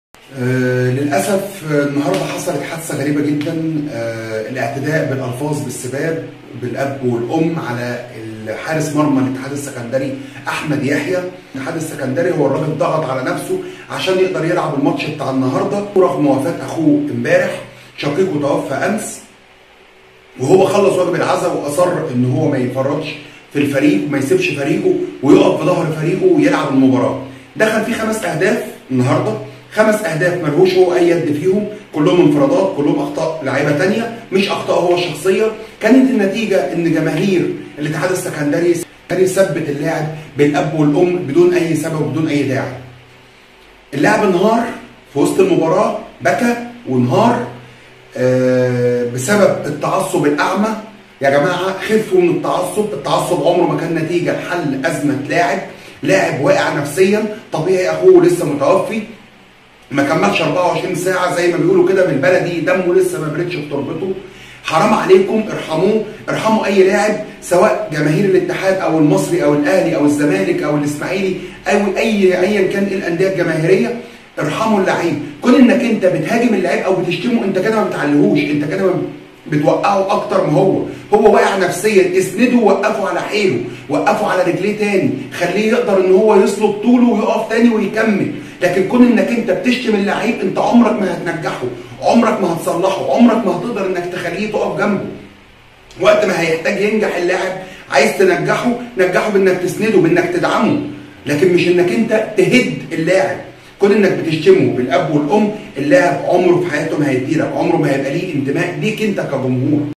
آه للاسف آه، النهارده حصلت حادثه غريبه جدا آه الاعتداء بالالفاظ بالسباب بالاب والام على حارس مرمى الاتحاد السكندري احمد يحيى الاتحاد السكندري هو الراجل ضغط على نفسه عشان يقدر يلعب الماتش بتاع النهارده ورغم وفاه اخوه امبارح شقيقه توفى امس وهو خلص واجب العزاء واصر ان هو ما يفرطش في الفريق وما يسيبش فريقه ويقف في ظهر فريقه ويلعب المباراه دخل فيه خمس اهداف النهارده خمس اهداف ملهوش هو اي يد فيهم كلهم انفرادات كلهم اخطاء لعيبه تانية مش اخطاء هو الشخصيه كانت النتيجه ان جماهير الاتحاد السكندري كان يثبت اللاعب بالاب والام بدون اي سبب وبدون اي داعي اللاعب انهار في وسط المباراه بكى وانهار آه، بسبب التعصب الاعمى يا جماعه خفوا من التعصب التعصب عمره ما كان نتيجه لحل ازمه لاعب لاعب واقع نفسيا طبيعي اخوه لسه متوفي ما كملش 24 ساعه زي ما بيقولوا كده بالبلدي دمه لسه ما بردش في تربته حرام عليكم ارحموه ارحموا اي لاعب سواء جماهير الاتحاد او المصري او الاهلي او الزمالك او الاسماعيلي او اي ايا كان ايه الانديه الجماهيريه ارحموا اللعيب كون انك انت بتهاجم اللعيب او بتشتمه انت كده ما بتعلهوش انت كده ما بتوقعه اكتر ما هو هو واقع نفسيا اسنده وقفه على حيله وقفه على رجليه تاني خليه يقدر ان هو يسلط طوله ويقف تاني ويكمل لكن كون انك انت بتشتم اللعيب انت عمرك ما هتنجحه عمرك ما هتصلحه عمرك ما هتقدر انك تخليه تقف جنبه وقت ما هيحتاج ينجح اللاعب عايز تنجحه نجحه بانك تسنده بانك تدعمه لكن مش انك انت تهد اللاعب كون انك بتشتمه بالاب والام اللاعب عمره في حياته ما هيديلك عمره ما هيبقى ليه انتماء ليك انت كجمهور